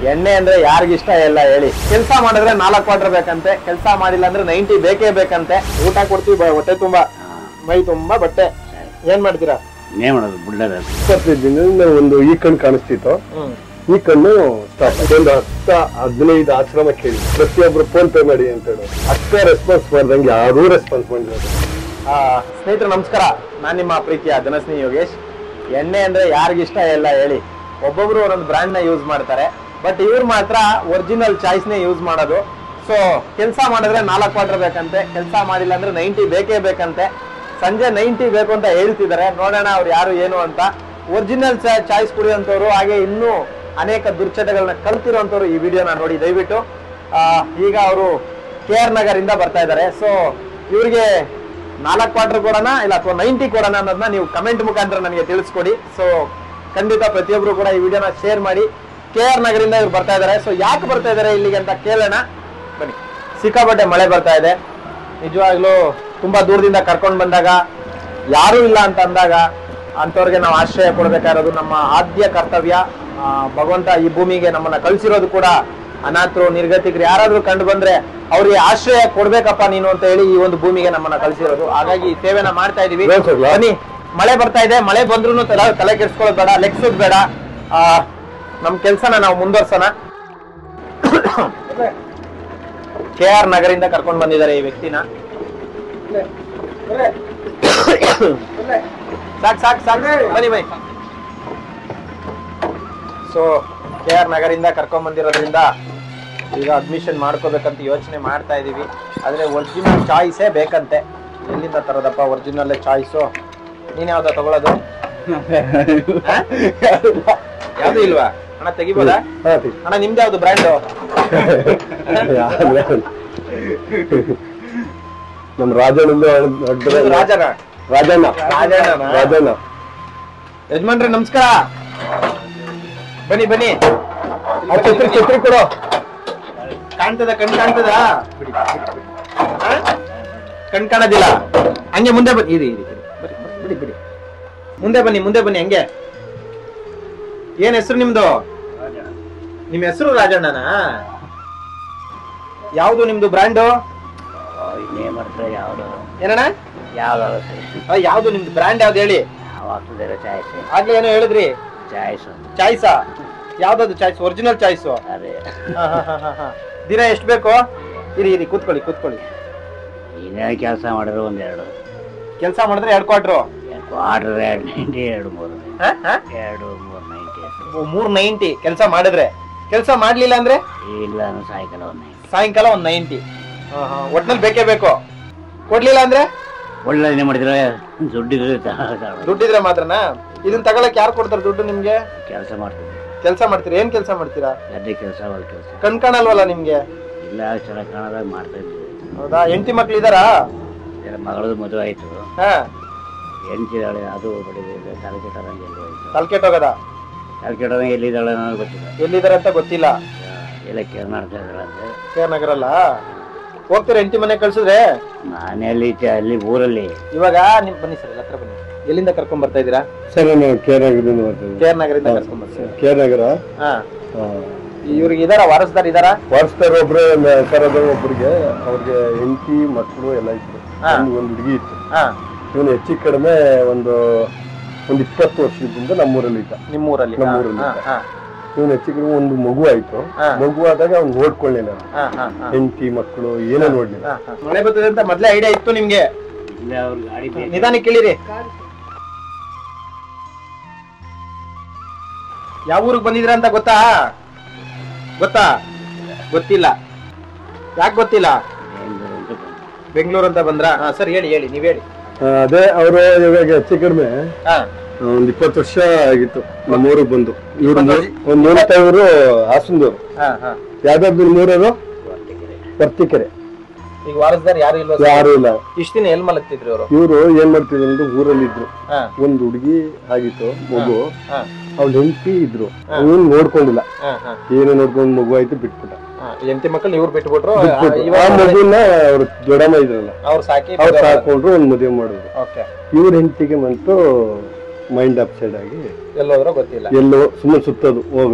ಎಣ್ಣೆ ಅಂದ್ರೆ ಯಾರಿಗಿಷ್ಟ ಇಲ್ಲ ಹೇಳಿ ಕೆಲಸ ಮಾಡಿದ್ರೆ ನಾಲ್ಕು ಕ್ವಾರ್ಟರ್ ಬೇಕಂತೆ ಕೆಲಸ ಮಾಡಿಲ್ಲ ಅಂದ್ರೆ ನೈಂಟಿ ಬೇಕೇ ಬೇಕಂತೆ ಊಟ ಕೊಡ್ತೀವಿ ಬ- ಹೊಟ್ಟೆ ತುಂಬಾ ಮೈ ತುಂಬಾ ಬಟ್ಟೆ ಏನ್ ಮಾಡ್ತೀರಾ ಇನ್ನೇನ್ ಮಾಡೋದು ಬುಳ್ಳದ ಇಪ್ಪತ್ತೈದು ದಿನದಿಂದ ಒಂದು ಈ ಕಣ್ಣು ಕಾಣಿಸ್ತಿತ್ತು ಹ್ಮ್ ಈ ಕಣ್ಣು ಸ್ಟಾಪ್ ಒಂದು ಹತ್ತ ಹದಿನೈದು ಆಶ್ರಮ ಕೇಳಿ ಪ್ರತಿಯೊಬ್ರು ಫೋನ್ ಪೇ ಮಾಡಿ ಅಂತ ಹೇಳಿ ಅಷ್ಟೇ ರೆಸ್ಪಾನ್ಸ್ ಮಾಡ್ದಂಗೆ ಯಾರೂ ರೆಸ್ಪಾನ್ಸ್ ಮಾಡಿರೋದು ಆ, ಸ್ನೇಹಿತರು ನಮಸ್ಕಾರ ನಾನು ನಿಮ್ಮ ಪ್ರೀತಿಯ ಧನಸ್ನಿ ಯೋಗೇಶ್ ಎಣ್ಣೆ ಅಂದ್ರೆ ಯಾರಿಗಿಷ್ಟ ಇಲ್ಲ ಹೇಳಿ ಒಬ್ಬೊಬ್ರು ಒಂದೊಂದು ಬ್ರ್ಯಾಂಡ್ ನ ಯೂಸ್ ಮಾಡ್ತಾರೆ ಬಟ್ ಇವ್ರು ಮಾತ್ರ ಒರಿಜಿನಲ್ ಚಾಯ್ಸ್ ನೇ ಯೂಸ್ ಮಾಡೋದು ಸೊ ಕೆಲಸ ಮಾಡಿದ್ರೆ ನಾಲ್ಕು ಕ್ವಾರ್ಟರ್ ಬೇಕಂತೆ ಕೆಲಸ ಮಾಡಿಲ್ಲ ಅಂದ್ರೆ ನೈಂಟಿ ಬೇಕೇ ಬೇಕಂತೆ ಸಂಜೆ ನೈಂಟಿ ಬೇಕು ಅಂತ ಹೇಳ್ತಿದ್ದಾರೆ ನೋಡೋಣ ಅವ್ರು ಯಾರು ಏನು ಅಂತ ಒರಿಜಿನಲ್ ಚಾಯ್ಸ್ ಕುಡಿಯುವಂಥವ್ರು ಹಾಗೆ ಇನ್ನೂ ಅನೇಕ ದುರ್ಚಟಗಳನ್ನ ಕಲ್ತಿರುವಂಥವ್ರು ಈ ವಿಡಿಯೋನ ನೋಡಿ ದಯವಿಟ್ಟು ಆ, ಈಗ ಅವರು ಕೆ ಆರ್ ನಗರಿಂದ ಬರ್ತಾ ಇದ್ದಾರೆ ಸೊ ಇವ್ರಿಗೆ ನಾಲ್ಕು ಕ್ವಾರ್ಟರ್ ಕೊಡೋಣ ಇಲ್ಲ ಅಥವಾ ನೈಂಟಿ ಕೊಡೋಣ ಅನ್ನೋದನ್ನ ನೀವು ಕಮೆಂಟ್ ಮುಖಾಂತರ ನನಗೆ ತಿಳಿಸ್ಕೊಡಿ ಸೊ ಖಂಡಿತ ಪ್ರತಿಯೊಬ್ರು ಕೂಡ ಈ ವಿಡಿಯೋನ ಶೇರ್ ಮಾಡಿ ಕೆ ಆರ್ ನಗರಿಂದ ಇವ್ರು ಬರ್ತಾ ಇದ್ದಾರೆ ಸೊ ಯಾಕೆ ಬರ್ತಾ ಇದ್ದಾರೆ ಇಲ್ಲಿಗೆ ಅಂತ ಕೇಳೋಣ ಬನ್ನಿ ಸಿಕ್ಕಾಪಟ್ಟೆ ಮಳೆ ಬರ್ತಾ ಇದೆ ನಿಜವಾಗ್ಲೂ ತುಂಬಾ ದೂರದಿಂದ ಕರ್ಕೊಂಡು ಬಂದಾಗ ಯಾರೂ ಇಲ್ಲ ಅಂತ ಅಂದಾಗ ಅಂಥವ್ರಿಗೆ ನಾವು ಆಶ್ರಯ ಕೊಡಬೇಕಾಗಿರೋದು ನಮ್ಮ ಆದ್ಯ ಕರ್ತವ್ಯ ಆ, ಭಗವಂತ ಈ ಭೂಮಿಗೆ ನಮ್ಮನ್ನ ಕಳಿಸಿರೋದು ಕೂಡ ಅನಾಥರು ನಿರ್ಗತಿಕರು ಯಾರಾದ್ರೂ ಕಂಡು ಬಂದ್ರೆ ಅವ್ರಿಗೆ ಆಶ್ರಯ ಕೊಡ್ಬೇಕಪ್ಪ ನೀನು ಅಂತ ಹೇಳಿ ಈ ಒಂದು ಭೂಮಿಗೆ ನಮ್ಮನ್ನ ಕಳಿಸಿರೋದು ಹಾಗಾಗಿ ಈ ಸೇವೆನ ಮಾಡ್ತಾ ಇದೀವಿ ಬೇಸ್ ಅಲ್ವಾ? ಬನ್ನಿ ಮಳೆ ಬರ್ತಾ ಇದೆ ಮಳೆ ಬಂದ್ರು ತಲೆ ತಲೆ ಕೆಡ್ಸ್ಕೊಳ್ಳೋದು ಬೇಡ ಲೆಕ್ಸೋದ್ ಬೇಡ ಆ, ನಮ್ ಕೆಲ್ಸನ ನಾವು ಮುಂದುವರ್ಸೋಣ ಕೆ ಆರ್ ನಗರಿಂದ ಕರ್ಕೊಂಡು ಬಂದಿದ್ದಾರೆ ಈ ವ್ಯಕ್ತಿನ ಸಾಕ್ ಸಾಕ್ ಸಾಕ್ ಬನ್ನಿ ಬನ್ನಿ ಸೊ ಕೆ ಆರ್ ನಗರಿಂದ ಕರ್ಕೊಂಡ್ ಬಂದಿರೋದ್ರಿಂದ ಈಗ ಅಡ್ಮಿಷನ್ ಮಾಡ್ಕೋಬೇಕಂತ ಯೋಚನೆ ಮಾಡ್ತಾ ಇದೀವಿ ಆದ್ರೆ ಒರಿಜಿನಲ್ ಚಾಯ್ಸೇ ಬೇಕಂತೆ ಎಲ್ಲಿಂದ ತರೋದಪ್ಪ ಒರಿಜಿನಲ್ ಚಾಯ್ಸು ನೀನ್ ಯಾವ್ದ ತಗೊಳ್ಳೋದು ಹ? ಯಾವ್ದು ಇಲ್ವಾ ಅಣ್ಣ ತೆಗಿಬೋದಾ ಹಾ, ಟಿ. ಅಣ್ಣ ನಿಮ್ದು ಯಾವ್ದು ಬ್ರ್ಯಾಂಡು ಯಾರು- ಯಾರು? ನಮ್ ರಾಜನಿಂದ ದೊಡ್ಡ ರಾಜನ ರಾಜಣ್ಣ ರಾಜಣ್ಣನಾ? ರಾಜಣ್ಣ ಯಜಮಾನ್ರೆ ನಮಸ್ಕಾರ ಬನ್ನಿ ಬನ್ನಿ ಆ ಛತ್ರಿ ಛತ್ರಿ ಕೊಡು ಕಾಣ್ತದ ಕಣ್ ಕಾಣ್ತದ ಕಣ್ ಕಾಣೋದಿಲ್ಲ ಹಂಗೆ ಮುಂದೆ ಬನ್ನಿ ಇರಿ ಇರಿ ಇರಿ. ಬರ್ರಿ, ಬರ್ರಿ, ಬಿಡಿ ಬಿಡಿ ಮುಂದೆ ಬನ್ನಿ ಮುಂದೆ ಬನ್ನಿ ಹಂಗೆ ಏನ್ ಹೆಸರು ನಿಮ್ದು ನಿಮ್ ಹೆಸರು ರಾಜಣ್ಣನಾ ಯಾವ್ದು ನಿಮ್ದು ಬ್ರ್ಯಾಂಡು ಇನ್ನೇನ್ ಮಾಡ್ತಾರೆ ಯಾವ್ದು ಏನಣ್ಣ ಯಾವ್ದಾದ್ರು ಆ, ಯಾವ್ದು ನಿಮ್ದು ಬ್ರ್ಯಾಂಡ್ ಯಾವ್ದು ಹೇಳಿ ನಾವು ಆಗ್ತದೆ ಚಾಯ್ಸ್ ಆಗ್ಲೇ ಏನೋ ಹೇಳಿದ್ರಿ ಚಾಯ್ಸ್ ಚಾಯ್ಸಾ ಯಾವ್ದದು ಚಾಯ್ಸ್ ಒರಿಜಿನಲ್ ಚಾಯ್ಸು ಅದೇ ದಿನ ಎಷ್ಟು ಬೇಕು ಇರಿ ಇರಿ ಕೂತ್ಕೊಳ್ಳಿ ಕೂತ್ಕೊಳ್ಳಿ ಇನ್ನೇನು ಕೆಲಸ ಮಾಡಿದ್ರು ಒಂದೆರಡು ಕೆಲಸ ಮಾಡಿದ್ರೆ ಎರಡು ಕ್ವಾರ್ಟ್ರು ಕ್ವಾರ್ಟರ್ ಎರಡು ನೈಂಟಿ ಎರಡು ಮೂರು ಎರಡು ಮೂರು ನೈಂಟಿ ಅಷ್ಟು ಮೂರ್ ನೈಂಟಿ ಕೆಲಸ ಮಾಡಿದ್ರೆ ಕೆಲಸ ಮಾಡ್ಲಿಲ್ಲ ಅಂದ್ರೆ ಇಲ್ಲ ಅಂದ್ರೆ ಸಾಯಂಕಾಲ ಒಂದು ನೈಂಟಿ ಸಾಯಂಕಾಲ ಒಂದ್ ನೈಂಟಿ ಒಟ್ನಲ್ಲಿ ಬೇಕೇ ಬೇಕು ಕೊಡ್ಲಿಲ್ಲ ಅಂದ್ರೆ ಒಳ್ಳೆ ಏನ್ ಮಾಡಿದ್ರೆ ದುಡ್ಡಿದ್ರೆ ತಗೊಳ್ಳೋದು. ದುಡ್ಡಿದ್ರೆ ಮಾತ್ರನಾ ಇದನ್ನ ತಗೊಳಕ್ ಯಾರು ಕೊಡ್ತಾರೆ ದುಡ್ಡು ನಿಮ್ಗೆ ಕೆಲಸ ಮಾಡ್ತೀವಿ ಕೆಲಸ ಮಾಡ್ತೀರಾ ಏನ್ ಕೆಲಸ ಮಾಡ್ತೀರಾ ಗದ್ದೆ ಕೆಲಸ ಹೊಲ ಕೆಲಸ ಕಣ್ ಕಾಣಲ್ವಲ್ಲ ನಿಮ್ಗೆ ಇಲ್ಲ ಚೆನ್ನಾಗಿ ಕಾಣೋದಾಗ ಮಾಡ್ತಾ ಇದ್ವಿ ಹೌದಾ ಹೆಂಡತಿ ಮಕ್ಳು ಇದಾರಾ ಎಲ್ಲ ಮಗಳದು ಮದುವೆ ಆಯ್ತು ಹಾ ಹೆಣ್ತಿದ್ದಾಳೆ ಅದು ಬಡಿದೆ ತಲೆ ಕೆಟ್ಟದಂಗೆ ಎಲ್ಲಿ ಹೋಯ್ತು ತಲೆ ಕೆಟ್ಟೋಗದ ತಲೆ ಕೆಟ್ಟದಂಗೆ ಎಲ್ಲಿದ್ದಾಳೆ ನನಗೆ ಗೊತ್ತಿಲ್ಲ ಎಲ್ಲಿದಾರೆ ಅಂತ ಗೊತ್ತಿಲ್ಲ ಎಲ್ಲ ಕೇರ್ ಮಾಡ್ತಾ ಇದ್ದಾಳಂತೆ ಕೆ ನಗರಲ್ಲ ಹೋಗ್ತೀರಾ ಹೆಂಡತಿ ಮನೆ ಕಳ್ಸಿದ್ರೆ ನಾನೇ ಅಲ್ಲಿ ಇದ್ದೆ, ಅಲ್ಲಿ ಊರಲ್ಲಿ ಇವಾಗ ನಿಮ್ ಬನ್ನಿ ಸರ್ ಹತ್ರ ಬನ್ನಿ ಎಲ್ಲಿಂದ ಕರ್ಕೊಂಡ್ ಬರ್ತಾ ಇದ್ದೀರಾ ಸರ್ ನಾವು ಕೆ ನಗರದಿಂದ ಬರ್ತೀವಿ ಕೆ ಆರ್ ನಗರಿಂದ ಕರ್ಕೊಂಡ್ ಬರ್ತೀರಾ ಕೆ ನಗರ ಹಾ ಇವ್ರಿಗೆ ಇದಾರ ವಾರಸ್ದಾರ್ ಇದಾರ ವಾರಸ್ತಾರ ಒಬ್ರೆ ಸರ್ ಅದ ಒಬ್ರಿಗೆ ಅವ್ರಿಗೆ ಹೆಂಡತಿ ಮಕ್ಕಳು ಎಲ್ಲ ಇತ್ತು ಹಾ. ಒಂದು ಒಂದು ಹುಡುಗಿ ಇತ್ತು ಹಾ ಇವನು ಹೆಚ್ಚು ಕಡಿಮೆ ಒಂದು ಒಂದು ಇಪ್ಪತ್ತು ವರ್ಷದಿಂದ ನಮ್ಮೂರಲ್ಲಿ ಇದ್ದ ನಿಮ್ಮೂರಲ್ಲಿ ನಮ್ಮೂರಲ್ಲಿ ಹಾ, ಇದ್ದ. ಹಾ, ಇವನು ಹೆಚ್ಚು ಕಡಿಮೆ ಒಂದು ಮಗು ಆಯ್ತು ಹಾ. ಮಗು ಆದಾಗ ಅವ್ನು ನೋಡ್ಕೊಳ್ಳಿಲ್ಲ ಹಾ, ಹಾ, ಹಾ, ಹೆಂಡತಿ ಮಕ್ಕಳು ಏನೋ ನೋಡ್ಲಿಲ್ಲ ಹಾ, ಹಾ. ಮಳೆ ಬರ್ತದೆ ಅಂತ ಮೊದ್ಲೇ ಐಡಿಯಾ ಇತ್ತು ನಿಮ್ಗೆ ಇಲ್ಲ ಅವ್ರ ಗಾಡಿ ಬೇಕು. ನಿಧಾನಕ್ಕೆ ಕೇಳಿರಿ ಯಾವ ಊರಿಗೆ ಬಂದಿದ್ರ ಅಂತ ಗೊತ್ತಾ ಗೊತ್ತಾ ಗೊತ್ತಿಲ್ಲ ಯಾಕೆ ಗೊತ್ತಿಲ್ಲ ಬೆಂಗ್ಳೂರು ಅಂತ ಬಂದೆ. ಬೆಂಗಳೂರು ಅಂತ ಬಂದ್ರ ಹಾ ಸರಿ ಹೇಳಿ ಹೇಳಿ ನೀವ್ ಹೇಳಿ ಆ, ಅದೇ ಅವರು ಇವಾಗ ಹೆಚ್ಚು ಕಡಿಮೆ ಹಾ ಒಂದ್ ಇಪ್ಪತ್ತು ವರ್ಷ ಆಗಿತ್ತು ನಮ್ಮೂರಿಗೆ ಬಂದು ಇವ್ರು ಇಪ್ಪತ್ತು ಮೂರ್- ಒಂದ್ ಮೂವತ್ತೈವರು ಹಾಸನದವ್ರು ಹಾ ಹಾ ಯಾವ್ದಾದ್ರು ಮೂರವರು ಹೊರ್ಟಿಗೆರೆ. ಪರ್ತಿಕೆರೆ ಈಗ ವಾರಸ್ದಾರ್ ಯಾರು ಇಲ್ವಾ ಯಾರು ಇಲ್ಲ ಇಷ್ಟ ದಿನ ಎಲ್ ಮಲಗ್ತಿದ್ರು ಇವರು ಇವರು ಏನ್ ಮಾಡ್ತಿದ್ರು ಅಂದ್ರೆ ಊರಲ್ಲಿ ಇದ್ರು ಹಾ ಒಂದ್ ಹುಡುಗಿ ಆಗಿತ್ತು ಮಗು ಹಾ ಅವ್ಳ ಹೆಂಡತಿ ಇದ್ರು ಅವ್ನು ನೋಡ್ಕೊಂಡಿಲ್ಲ ಹಾ ಹಾ ಏನು ನೋಡ್ಕೊಂಡ್ ಮಗು ಆಯ್ತು ಬಿಟ್ಬಿಟ್ಟ ಹಾ ಹೆಂಡತಿ ಮಕ್ಕಳು ಇವ್ರು ಬಿಟ್ಬಿಟ್ರು ಬಿಟ್ಬಿಟ್ರು. ಆ ಇವಾಗ ಮಗುನ ಅವ್ರ ದೊಡ್ಡಮ್ಮ ಇದ್ರಲ್ಲ ಅವ್ರು ಸಾಕಿ ಅವ್ರು ಸಾಕೊಂಡ್ರು ಒಂದ್ ಮದುವೆ ಮಾಡಿದ್ರು ಓಕೆ ಇವ್ರ ಹೆಂಡತಿಗೆ ಬಂತು ಮೈಂಡ್ ಅಪ್ಸೈಡ್ ಆಗಿ ಎಲ್ಲೋದ್ರೋ ಗೊತ್ತಿಲ್ಲ ಎಲ್ಲೋ ಸುಮ್ಮನೆ ಸುತ್ತೋದು ಹೋಗೋದು ಹ್ಮ್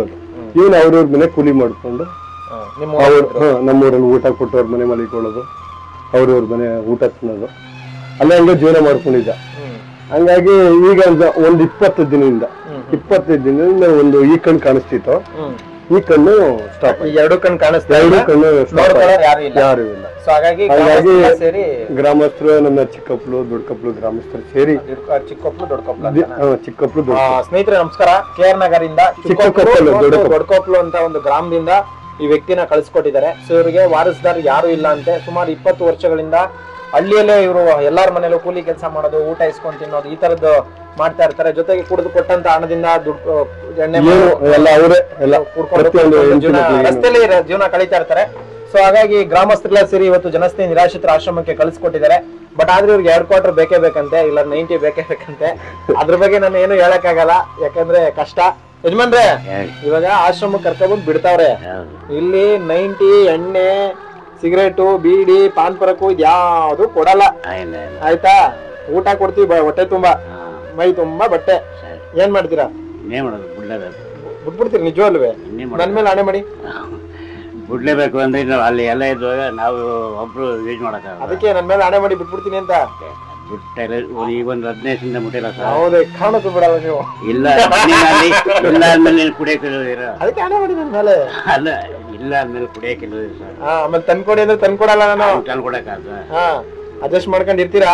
ಇವನು ಅವ್ರವ್ರ ಮನೆ ಕೂಲಿ ಮಾಡ್ಕೊಂಡು ಹ್ಮ್. ನಿಮ್ಮ ಅವ್ರ ಊರಿದ್ರು. ಹಾ, ನಮ್ಮೂರಲ್ಲಿ ಊಟ ಕೊಟ್ಟು ಅವ್ರ ಮನೆ ಮಲಿಕೊಳ್ಳೋದು ಅವ್ರವ್ರ ಮನೆ ಊಟ ತಿನ್ನೋದು ಅಲ್ಲೇ ಹಂಗೆ ಜೀವನ ಮಾಡ್ಕೊಂಡಿದ್ದ ಹ್ಮ್. ಹಂಗಾಗಿ ಈಗ ಒಂದು ಒಂದ್ ಇಪ್ಪತ್ತು ದಿನದಿಂದ ಇಪ್ಪತ್ತೈದು ದಿನದಿಂದ ಒಂದು ಈ ಕಣ್ಣು ಕಾಣಿಸ್ತಿತ್ತು ಹ್ಮ್. ಈ ಕಣ್ಣು ಸ್ಟಾಪ್ ಈ ಎರಡು ಕಣ್ ಕಾಣಿಸ್ತಾ ಎರಡು ಇಲ್ಲ. ಕಣ್ಣು stop ನೋಡ್ಕೊಳ್ಳೋರು ಆಯ್ತು. ಯಾರು ಇಲ್ಲ ಯಾರು ಇಲ್ಲ ಸೊ ಹಾಗಾಗಿ ಹಾಗಾಗಿ ಗ್ರಾಮಸ್ಥರೆಲ್ಲ ಸೇರಿ ಗ್ರಾಮಸ್ಥರು ನಮ್ಮ ಚಿಕ್ಕಪ್ಪಲು ದೊಡ್ಡಕಪ್ಪಲು ಗ್ರಾಮಸ್ಥರು ಸೇರಿ ಇರ್ಕ- ಚಿಕ್ಕೊಪ್ಲು ದೊಡ್ಡಕೊಪ್ಲು ದಿ- ಅಂತನಾ? ಹಾ, ಚಿಕ್ಕಪ್ಪಲು ದೊಡ್ಡ ಆ, ಸ್ನೇಹಿತರೆ ನಮಸ್ಕಾರ ಕೆ ಆರ್ ನಗರಿಂದ ಚಿಕ್ಕಕೊಪ್ಪಲು, ದೊಡ್ಡಕೊಪ್ಪಲು. ದೊಡ್ಡಕೊಪ್ಲು ಅಂತ ಒಂದು ಗ್ರಾಮದಿಂದ ಈ ವ್ಯಕ್ತಿನ ಕಳಿಸ್ಕೊಟ್ಟಿದ್ದಾರೆ ಸೊ ಇವರಿಗೆ ವಾರಸ್ದಾರ್ ಯಾರು ಇಲ್ಲ ಅಂತೆ ಸುಮಾರು ಇಪ್ಪತ್ತು ವರ್ಷಗಳಿಂದ ಹಳ್ಳಿಯಲ್ಲೇ ಇವರು ಎಲ್ಲಾರ ಮನೇಲೂ ಕೂಲಿ ಕೆಲಸ ಮಾಡೋದು ಊಟ ಇಸ್ಕೊಂಡ್ ತಿನ್ನೋದು ಈ ತರದ್ದು ಮಾಡ್ತಾ ಇರ್ತಾರೆ ಜೊತೆಗೆ ಕುಡಿದು ಕೊಟ್ಟಂತ ಹಣದಿಂದ ದುಡ್ಡು ಎಣ್ಣೆ ಏನು ಮಾರೋದು, ಎಲ್ಲ ಅವರೇ ಎಲ್ಲ ಕುಡ್ಕೊಂಡು ಪ್ರತಿಯೊಂದು ಕುಡ್ಕೊಂಡು ಹೆಂಡ್ತಿ ಜೀವನ ಮಕ್ಳಿಗೆ ರಸ್ತೆಯಲ್ಲಿ ಇರೋ- ಜೀವನ ಕಳೀತಾ ಇರ್ತಾರೆ ಸೊ ಹಾಗಾಗಿ ಗ್ರಾಮಸ್ಥರೆಲ್ಲ ಸೇರಿ ಇವತ್ತು ಜನಸ್ನೇಹಿ ನಿರಾಶ್ರಿತರ ಆಶ್ರಮಕ್ಕೆ ಕಳಿಸ್ಕೊಟ್ಟಿದ್ದಾರೆ ಬಟ್ ಆದ್ರೆ ಇವ್ರಿಗೆ ಎರಡ್ ಕ್ವಾರ್ಟರ್ ಬೇಕೇ ಬೇಕಂತೆ ಇಲ್ಲ ನೈಂಟಿ ಬೇಕೇ ಬೇಕಂತೆ ಅದ್ರ ಬಗ್ಗೆ ನಾನು ಏನು ಹೇಳಕ್ಕಾಗಲ್ಲ ಯಾಕಂದ್ರೆ ಕಷ್ಟ ಯಜಮಾನ್ರೆ ಹೇಳಿ ಇವಾಗ ಆಶ್ರಮಕ್ಕೆ ಕರ್ಕೊಂಡ್ಬಂದು ಬಿಡ್ತಾವ್ರೆ ಹೌದು ಇಲ್ಲಿ ನೈಂಟಿ ಎಣ್ಣೆ ಸಿಗರೇಟು ಬೀಡಿ ಪಾನ್ ಪರಕು ಇದ್ಯಾವುದು ಕೊಡಲ್ಲ ಇಲ್ಲ ಇಲ್ಲ ಆಯ್ತಾ ಊಟ ಕೊಡ್ತೀವಿ ಬ- ಹೊಟ್ಟೆ ತುಂಬಾ ಹಾ ಮೈ ತುಂಬಾ ಬಟ್ಟೆ ಸರಿ ಏನ್ ಮಾಡ್ತೀರಾ ಇನ್ನೇ ಮಾಡೋದು ಬಿಡ್ಲೇಬೇಕು ಬಿಟ್ಬಿಡ್ತೀರಿ ನಿಜವಲ್ವೇ ಇನ್ನೇ ನನ್ ಮಾಡೋದು ಮೇಲೆ ಹಣೆ ಮಾಡಿ ಬಿಡ್ಲೇಬೇಕು ಅಂದ್ರೆ ನಾವು ಅಲ್ಲಿ ಎಲ್ಲ ಇದ್ದಾಗ ನಾವು ಒಬ್ರು ಯೂಸ್ ಮಾಡೋಕ್ಕಾಗಲ್ಲ ಅದಕ್ಕೆ ನನ್ ಮೇಲೆ ಹಣೆ ಮಾಡಿ ಬಿಟ್ಬಿಡ್ತೀನಿ ಅಂತ ಬಿಟ್ಟರೆ ಈಗ ಒಂದು ಹದಿನೈದು ದಿನದಿಂದ ಮುಟ್ಟಿಲ್ಲ ಸರ್ ಹೌದೇ ಕಾಣಕ್ಕೂ ಬಿಡಲ್ಲ ನೀವು ಇಲ್ಲ ನೀನ್ ಅಲ್ಲಿ ಇಲ್ಲ ಅಂದ್ಮೇಲೆ ನೀನು ಕುಡಿಯೋಕ್ಕಿಲ್ಲದಿರ ಅದಕ್ಕೆ ಹಣೆ ಮಾಡಿ ನನ್ ಮೇಲೆ ಅಲ್ಲ ಇಲ್ಲ ಅಂದ್ಮೇಲೆ ಕುಡಿಯೋಕ್ಕಿಲ್ಲದಿರ ಸರ್ ಹಾ ಆಮೇಲೆ ತಂದ್ಕೊಡಿ ಅಂದ್ರೆ ತಂದ್ಕೊಡಲ್ಲ ನಾನು ತಂದು ಕೊಡಕ್ಕಾಗ ಹಾ ಅಡ್ಜಸ್ಟ್ ಮಾಡ್ಕೊಂಡ್ ಇರ್ತೀರಾ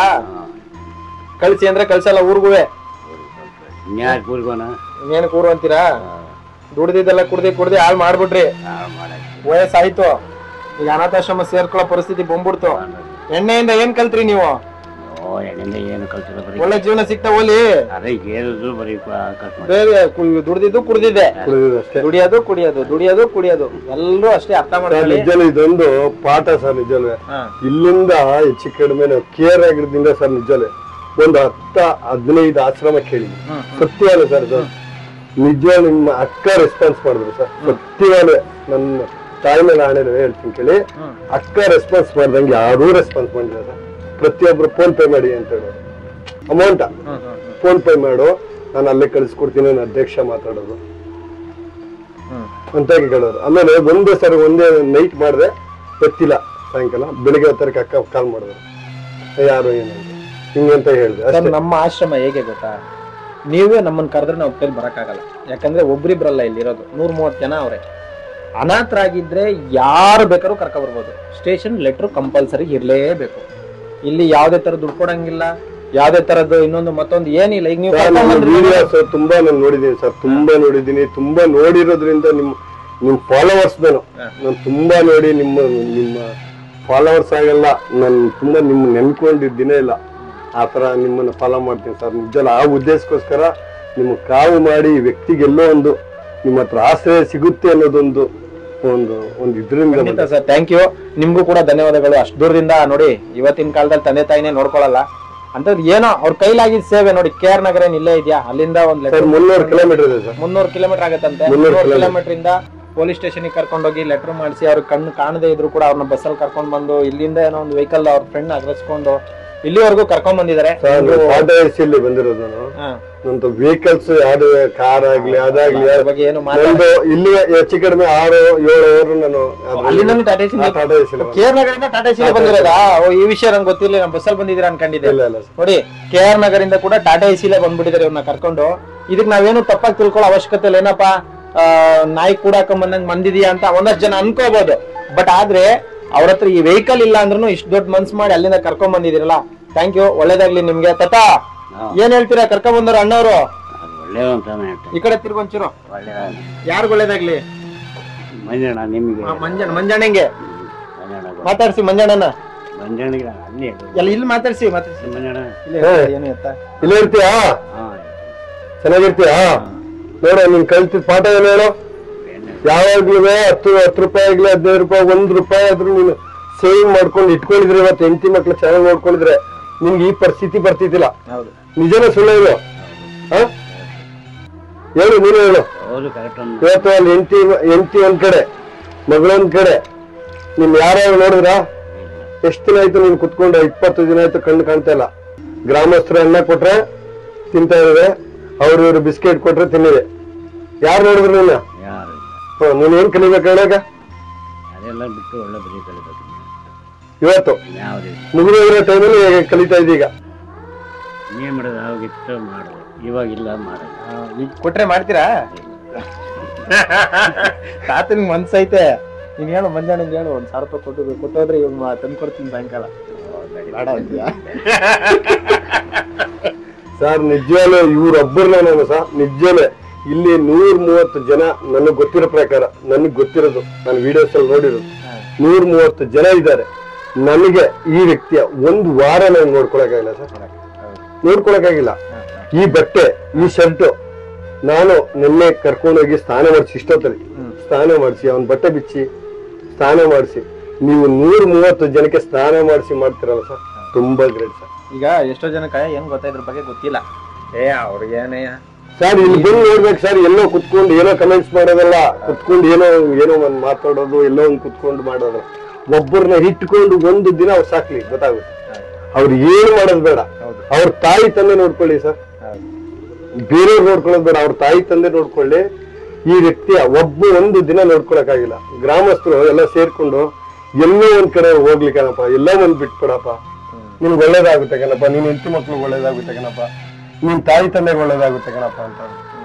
ಕಳ್ಸಿ ಅಂದ್ರೆ ಕಳ್ಸಲ್ಲ ಊರ್ಗುವೆ ಇನ್ಯಾರು ಕೂರ್ಗೋಣ ಇನ್ನೇನು ಕೂರು ಅಂತೀರಾ ದುಡ್ದಿದ್ದೆಲ್ಲ ಕುಡ್ದಿ ಕುಡ್ದಿ ಹಾಳು ಮಾಡ್ಬಿಟ್ರಿ ಮಾಡಕ್ಕೆ ವಯಸ್ಸಾಯ್ತು ಈಗ ಅನಾಥಾಶ್ರಮ ಸೇರ್ಕೊಳ್ಳೋ ಪರಿಸ್ಥಿತಿ ಬಂದ್ಬಿಡ್ತು ಎಣ್ಣೆಯಿಂದ ಏನ್ ಕಲ್ತ್ರಿ ನೀವು ಓ ಎಣ್ಣೆಯಿಂದ ಏನು ಕಲ್ತಿಲ್ಲ ಬರೀ ಒಳ್ಳೆ ಜೀವನ ಸಿಗ್ತಾ ಹೋಲಿ ಅದೇ ಏನಿದ್ರು ಬರೀ ಕಟ್ ಮಾಡಿ ಬೇರೆ ಕು- ದುಡ್ದಿದ್ದು ಕುಡ್ದಿದ್ದೆ ಕುಡಿಯೋದು ಅಷ್ಟೇ ದುಡಿಯೋದು ಕುಡಿಯೋದು ದುಡಿಯೋದು ಕುಡಿಯೋದು ಎಲ್ಲರೂ ಅಷ್ಟೇ ಅರ್ಥ ಸರ್, ಮಾಡ್ಕೊಳ್ಳಿ ನಿಜವೂ ಇದೊಂದು ಪಾಠ ಸರ್ ನಿಜವೇ ಹಾ. ಇಲ್ಲಿಂದ ಹೆಚ್ಚು ಕಡಿಮೆ ನಾವು ಕೇರ್ ಆಗಿರೋದ್ರಿಂದ ಸರ್ ನಿಜವೇ ಒಂದು ಹತ್ತ ಹದಿನೈದು ಆಶ್ರಮ ಕೇಳಿ ಹ್ಮ್. ಸತ್ಯವಾದ ಸರ್ ಅದು ನಿಜ ನಿಮ್ಮ ಅಕ್ಕ ರೆಸ್ಪಾನ್ಸ್ ಮಾಡಿದ್ರು ಸರ್ ಸತ್ಯವಾದ ನನ್ನ ತಾಯಿ ಮೇಲೆ ಆಣೆ ಹೇಳ್ತೀನಿ ಕೇಳಿ ಹ್ಮ್. ಅಕ್ಕ ರೆಸ್ಪಾನ್ಸ್ ಮಾಡ್ದಂಗೆ ಯಾರೂ ರೆಸ್ಪಾನ್ಸ್ ಮಾಡಿಲ್ಲ ಸರ್ ಪ್ರತಿಯೊಬ್ರು ಫೋನ್ ಪೇ ಮಾಡಿ ಅಂತ ಹೇಳೋರು ಅಮೌಂಟ ಹ್ಮ್, ಹ್ಮ್, ಹ್ಮ್. ಫೋನ್ ಪೇ ಮಾಡು ನಾನು ಅಲ್ಲೇ ಕಳಿಸ್ಕೊಡ್ತೀನಿ ನನ್ನ ಅಧ್ಯಕ್ಷ ಮಾತಾಡೋದು ಹ್ಮ್. ಅಂತ ಕೇಳೋರು ಆಮೇಲೆ ಒಂದೇ ಸರಿ ಒಂದೇ ನೈಟ್ ಮಾಡಿದೆ ಗೊತ್ತಿಲ್ಲ ಸಾಯಂಕಾಲ ಬೆಳಿಗ್ಗೆ ಹೊತ್ತರಕ್ಕೆ ಅಕ್ಕ ಕಾಲ್ ಮಾಡಿದ್ರು ಯಾರು ಏನಂತ ಹಿಂಗಂತ ಹೇಳಿದೆ ಸರ್ ಅಷ್ಟೇ ನಮ್ಮ ಆಶ್ರಮ ಹೇಗೆ ಗೊತ್ತಾ ನೀವೇ ನಮ್ಮನ್ನ ಕರೆದ್ರೆ ನಾವು ಕೈಲಿ ಬರಕ್ಕಾಗಲ್ಲ ಯಾಕಂದ್ರೆ ಒಬ್ರಿಬ್ರಲ್ಲ ಇಲ್ಲಿ ಇರೋದು ನೂರ್ ಮೂವತ್ತು ಜನ ಅವ್ರೆ ಅನಾಥರಾಗಿದ್ರೆ ಯಾರು ಬೇಕಾದ್ರೂ ಕರ್ಕೊ ಬರ್ಬೋದು ಸ್ಟೇಷನ್ ಲೆಟ್ರ್ ಕಂಪಲ್ಸರಿ ಇರ್ಲೇಬೇಕು ಇಲ್ಲಿ ಯಾವ್ದೇ ತರ ದುಡ್ಡು ಕೊಡಂಗಿಲ್ಲ ಯಾವ್ದೇ ತರದ್ದು ಇನ್ನೊಂದು ಮತ್ತೊಂದು ಏನಿಲ್ಲ ಈಗ ನೀವು ಸರ್, ಕರ್ಕೊಂಡ್ ನಾನು ಬಂದ್ರಿ videos ತುಂಬಾ ನಾನು ನೋಡಿದ್ದೀನಿ ಸರ್ ತುಂಬಾ ನೋಡಿದ್ದೀನಿ ತುಂಬಾ ನೋಡಿರೋದ್ರಿಂದ ನಿಮ್ ನಿಮ್ ಫಾಲೋವರ್ಸ್ ನಾನು ಹಾ. ನಾನು ತುಂಬಾ ನೋಡಿ ನಿಮ್ಮ ನಿಮ್ಮ ಫಾಲೋವರ್ಸ್ ಆಗಲ್ಲ ನಾನು ತುಂಬಾ ನಿಮ್ ನೆನ್ಕೊಂಡಿದ್ದಿನೇ ಇಲ್ಲ ಆ ತರ ನಿಮ್ಮನ್ನ ಫಾಲೋ ಮಾಡ್ತೀನಿ ಸರ್ ನಿಜಲ್ಲ ಆ ಉದ್ದೇಶಕ್ಕೋಸ್ಕರ ನಿಮ್ಮ ಕಾವು ಮಾಡಿ ಈ ವ್ಯಕ್ತಿಗೆಲ್ಲೋ ಒಂದು ನಿಮ್ಮ ಹತ್ರ ಆಶ್ರಯ ಸಿಗುತ್ತೆ ಅನ್ನೋದೊಂದು ಒಂದು ಒಂದು ಇದರಿಂದ ಖಂಡಿತ ಸರ್ ಥ್ಯಾಂಕ್ ಯು ನಿಮ್ಗೂ ಕೂಡ ಧನ್ಯವಾದಗಳು ಅಷ್ಟು ದೂರದಿಂದ ನೋಡಿ ಇವತ್ತಿನ ಕಾಲದಲ್ಲಿ ತಂದೆ ತಾಯಿನೇ ನೋಡ್ಕೊಳಲ್ಲ ಅಂತದ್ ಏನೋ ಅವ್ರ ಕೈಲಾಗಿದ್ ಸೇವೆ ನೋಡಿ ಕೆ ಆರ್ ನಗರ ಏನ್ ಇಲ್ಲೇ ಇದೆಯಾ ಅಲ್ಲಿಂದ ಒಂದ್ ಸರ್ ಲೆಟರ್ ಮುನ್ನೂರು ಕಿಲೋಮೀಟರ್ ಇದೆ ಸರ್ ಮುನ್ನೂರು ಕಿಲೋಮೀಟರ್ ಆಗತ್ತಂತೆ ಮುನ್ನೂರು ಮುನ್ನೂರು kilometer. ಕಿಲೋಮೀಟರ್ ಇಂದ ಪೊಲೀಸ್ ಸ್ಟೇಷನ್ ಕರ್ಕೊಂಡೋಗಿ ಲೆಟರ್ ಮಾಡಿಸಿ ಅವ್ರ ಕಣ್ಣು ಕಾಣದೇ ಇದ್ರು ಕೂಡ ಅವ್ರನ್ನ ಬಸ್ಸಲ್ಲಿ ಕರ್ಕೊಂಡ್ ಬಂದು ಇಲ್ಲಿಂದ ಏನೋ ಒಂದು ವೆಹಿಕಲ್ ಅವ್ರ ಫ್ರೆಂಡ್ ಅಗ್ರಸ್ಕೊಂಡು ಇಲ್ಲಿವರೆಗೂ ಕರ್ಕೊಂಡ್ ಬಂದಿದ್ದಾರೆ ಸರ್ ಟಾಟಾ ಎಸ್ ಇಲ್ಲಿ ಬಂದಿರೋದು ನಾನು ಹಾ. ನಂದು ವೆಹಿಕಲ್ಸ್ ಯಾವ್ದು ಕಾರ್ ಆಗ್ಲಿ ಅದಾಗ್ಲಿ ಅದ್ರ ಬಗ್ಗೆ ಏನು ಮಾತಾಡ ನಂದು ಇಲ್ಲಿ ಹೆಚ್ಚು ಕಡಿಮೆ ಆರು ಏಳು ಅವರು ನಾನು ಅಲ್ಲಿಂದ ಟಾಟಾ ಏಸಿ ಟಾಟಾ ಎಸ್ ಇಲ್ಲ ಕೆ ಆರ್ ನಗರಿಂದ ಟಾಟಾ ಏಸಿ ಬಂದಿರೋದಾ ಓ ಈ ವಿಷಯ ನಂಗೆ ಗೊತ್ತಿಲ್ಲ ನಾನು ಬಸ್ಸಲ್ಲಿ ಬಂದಿದ್ದೀರಾ ಅನ್ಕೊಂಡಿದ್ದೆ ಇಲ್ಲ ಇಲ್ಲ ಸರ್ ನೋಡಿ ಕೆ ಆರ್ ನಗರಿಂದ ಕೂಡ ಟಾಟಾ ಎಸಿಲೇ ಬಂದ್ಬಿಟ್ಟಿದ್ದಾರೆ ಇವ್ರನ್ನ ಕರ್ಕೊಂಡು ಇದಕ್ ನಾವೇನು ತಪ್ಪಾಗಿ ತಿಳ್ಕೊಳ್ಳೋ ಅವಶ್ಯಕತೆ ಇಲ್ಲ ಏನಪ್ಪಾ ಆ, ನಾಯಿ ಕೂಡಾಕೊಂಡ್ ಬಂದಂಗ್ ಮಂದಿದೀಯಾ ಅಂತ ಒಂದಷ್ಟು ಜನ ಅನ್ಕೋಬಹುದು ಬಟ್ ಆದ್ರೆ ಅವ್ರ ಹತ್ರ ಈ ವೆಹಿಕಲ್ ಇಲ್ಲ ಅಂದ್ರೂ ಇಷ್ಟು ದೊಡ್ಡ ಮನ್ಸ್ ಮಾಡಿ ಅಲ್ಲಿಂದ ಕರ್ಕೊಂಡ್ ಬಂದಿದ್ದೀರಲ್ಲ ಥ್ಯಾಂಕ್ ಯು ಒಳ್ಳೇದಾಗ್ಲಿ ನಿಮ್ಗೆ ತತಾ ಹಾ. ಏನ್ ಹೇಳ್ತೀರಾ ಕರ್ಕೊಂಡ್ ಬಂದವ್ರು ಅಣ್ಣವ್ರು ಅದು ಒಳ್ಳೆಯದು ಅಂತಾನೆ ಹೇಳ್ತೇನೆ ಈ ಕಡೆ ತಿರ್ಗೊಂಚೂರು ಒಳ್ಳೆಯ ಯಾರಿಗ್ ಒಳ್ಳೇದಾಗ್ಲಿ ಮಂಜಣ್ಣ ನಿಮಗೆ ಆ, ಮಂಜಣ್ಣ ಮಂಜಣ್ಣಂಗೆ ಮಂಜಣ್ಣ ಮಾತಾಡ್ಸಿ ಮಂಜಣ್ಣನ ಮಂಜಣ್ಣಗೆ ಅಲ್ಲಿ ಅದು. ಎಲ್ಲ ಇಲ್ಲಿ ಮಾತಾಡ್ಸಿ ಮಾತಾಡ್ಸಿ ಮಂಜಣ್ಣ ಇಲ್ಲಿ ಏನು ಎತ್ತ ಇಲ್ಲೇ ಇರ್ತೀಯಾ ಹಾಂ ಚೆನ್ನಾಗಿರ್ತೀಯಾ ನೋಡು ನಿನ್ ಕಲ್ತಿದ್ ಪಾಠ ಏನು ಹೇಳು ಯಾವಾಗ್ಲೂ ಹತ್ತು ಹತ್ತು ರೂಪಾಯಿ ಆಗ್ಲಿ ಹದಿನೈದು ರೂಪಾಯಿ ಒಂದ್ ರೂಪಾಯಿ ಆದ್ರೂ ನೀನು ಸೇವಿಂಗ್ ಮಾಡ್ಕೊಂಡು ಇಟ್ಕೊಂಡಿದ್ರೆ ಇವತ್ತು ಹೆಂಡತಿ ಮಕ್ಳು ಚೆನ್ನಾಗಿ ನೋಡ್ಕೊಂಡಿದ್ರೆ ನಿಮ್ಗೆ ಈ ಪರಿಸ್ಥಿತಿ ಬರ್ತಿದ್ದಿಲ್ಲ ಹೌದು ನಿಜನ ಸುಳ್ಳು ಇದು ಹ? ಹೇಳು ನೀನು ಹೇಳು ಹೌದು ಕರೆಕ್ಟ್ ಒಂದು ಇವತ್ತು ಅಲ್ಲಿ ಹೆಂಡತಿ ಹೆಂಡತಿ ಒಂದ್ ಕಡೆ ಮಗಳೊಂದ್ ಕಡೆ ನಿಮ್ ಯಾರ್ಯಾರು ನೋಡಿದ್ರ ಎಷ್ಟ್ ದಿನ ಆಯ್ತು ನೀನ್ ಕುತ್ಕೊಂಡು ಇಪ್ಪತ್ತು ದಿನ ಆಯ್ತು ಕಣ್ಣು ಕಾಣ್ತಾ ಇಲ್ಲ ಗ್ರಾಮಸ್ಥರು ಅನ್ನ ಕೊಟ್ರೆ ತಿಂತಾ ಇದಾರೆ ಅವ್ರು ಇವ್ರು ಬಿಸ್ಕೆಟ್ ಕೊಟ್ರೆ ತಿನ್ನಿದೆ ಯಾರು ನೋಡಿದ್ರು ನಿನ್ನ ಯಾರು ನೀನ್ ಏನ್ ಕಲಿಬೇಕು ಹೇಳಾಗ ಅದೆಲ್ಲ ಬಿಟ್ಟು ಒಳ್ಳೆ ಬರೀ ಕಲಿಬೇಕು ಇವತ್ತು ಯಾವುದೇ ಮುಗಿದೋಗಿರೋ ಟೈಮಲ್ಲಿ ಕಲಿತಾ ಇದ್ದೀಗ ಇನ್ನೇನು ಮಾಡೋದು ಅವಾಗಿತ್ತು ಮಾಡೋದು ಇವಾಗಿಲ್ಲ ಮಾಡೋದು ಈಗ ಕೊಟ್ರೆ ಮಾಡ್ತೀರಾ ತಾತನ್ ಮನ್ಸೈತೆ ನೀನ್ ಹೇಳು ಮಂಜಾನಿಗೆ ಹೇಳು ಒಂದ್ ಸಾವಿರ ರೂಪಾಯಿ ಕೊಟ್ಟು ಕೊಟ್ಟೋದ್ರೆ ಇವ್ನು ತಂದು ಕೊಡ್ತೀನಿ ಸಾಯಂಕಾಲ ಬೇಡ ಅಂತೀಯಾ ಸರ್ ನಿಜವಾಗ್ಲೂ ಇವ್ರೊಬ್ಬರನ್ನ ನಾನು ಸರ್ ನಿಜವೇ ಇಲ್ಲಿ ನೂರ್ ಮೂವತ್ತು ಜನ ನನಗೆ ಗೊತ್ತಿರೋ ಪ್ರಕಾರ ನನಗೆ ಗೊತ್ತಿರೋದು ನಾನು ವಿಡಿಯೋಸ್ ಅಲ್ಲಿ ನೋಡಿರೋದು ನೂರ್ ಮೂವತ್ತು ಜನ ಇದ್ದಾರೆ ನನಗೆ ಈ ವ್ಯಕ್ತಿಯ ಒಂದು ವಾರ ನಾನು ನೋಡ್ಕೊಳಕ್ಕಾಗಿಲ್ಲ ಸರ್ ನೋಡ್ಕೊಳಕ್ಕಾಗಿಲ್ಲ ಈ ಬಟ್ಟೆ ಈ ಶರ್ಟ್ ನಾನು ನಿನ್ನೆ ಕರ್ಕೊಂಡೋಗಿ ಸ್ನಾನ ಮಾಡಿಸಿ ಇಷ್ಟೊತ್ತಲ್ಲಿ ಸ್ನಾನ ಮಾಡಿಸಿ ಅವನ ಬಟ್ಟೆ ಬಿಚ್ಚಿ ಸ್ನಾನ ಮಾಡಿಸಿ ನೀವು ನೂರ್ ಮೂವತ್ತು ಜನಕ್ಕೆ ಸ್ನಾನ ಮಾಡಿಸಿ ಮಾಡ್ತಿರಲ್ಲ ಸರ್ ತುಂಬಾ ಗ್ರೇಟ್ ಸರ್ ಈಗ ಎಷ್ಟೋ ಜನಕ್ಕೆ ಏನ್ ಗೊತ್ತಾ ಇದ್ರ ಬಗ್ಗೆ ಗೊತ್ತಿಲ್ಲ ಏ ಅವ್ರಿಗೇನೇ ಸರ್ ಇಲ್ಲಿ ಬಂದು ನೋಡ್ಬೇಕು ಸರ್ ಎಲ್ಲೋ ಕುತ್ಕೊಂಡು ಏನೋ ಕಮೆಂಟ್ಸ್ ಮಾಡೋದಲ್ಲ ಕುತ್ಕೊಂಡು ಏನೋ ಏನೋ ಒಂದ್ ಮಾತಾಡೋದು ಎಲ್ಲೋ ಒಂದ್ ಕುತ್ಕೊಂಡು ಮಾಡೋದು ಒಬ್ಬರನ್ನ ಇಟ್ಕೊಂಡು ಒಂದು ದಿನ ಅವ್ರು ಸಾಕ್ಲಿ ಗೊತ್ತಾಗುತ್ತೆ ಅವ್ರು ಏನು ಮಾಡೋದು ಬೇಡ ಹೌದು. ಅವ್ರ ತಾಯಿ ತಂದೆ ನೋಡ್ಕೊಳ್ಳಿ ಸರ್ ಬೇರೆಯವ್ರು ನೋಡ್ಕೊಳ್ಳೋದು ಬೇಡ ಅವ್ರ ತಾಯಿ ತಂದೆ ನೋಡ್ಕೊಳ್ಳಿ ಈ ವ್ಯಕ್ತಿಯ ಒಬ್ಬ ಒಂದು ದಿನ ನೋಡ್ಕೊಳಕ್ಕಾಗಿಲ್ಲ ಗ್ರಾಮಸ್ಥರು ಎಲ್ಲ ಸೇರ್ಕೊಂಡು ಎಲ್ಲೋ ಒಂದ್ ಕಡೆ ಹೋಗ್ಲಿಕ್ಕನಪ್ಪ ಎಲ್ಲೋ ಒಂದ್ ಬಿಟ್ಬಿಡಪ್ಪ ನಿನ್ಗೆ ಒಳ್ಳೇದಾಗುತ್ತೆ ಕಣಪ್ಪ ನಿನ್ ಹೆಂಡತಿ ಮಕ್ಳಿಗೆ ಒಳ್ಳೇದಾಗುತ್ತೆ ಕಣಪ್ಪ ನಿನ್ ತಾಯಿ ತಂದೆಗೆ ಒಳ್ಳೇದಾಗುತ್ತೆ ಕಣಪ್ಪ ಅಂತ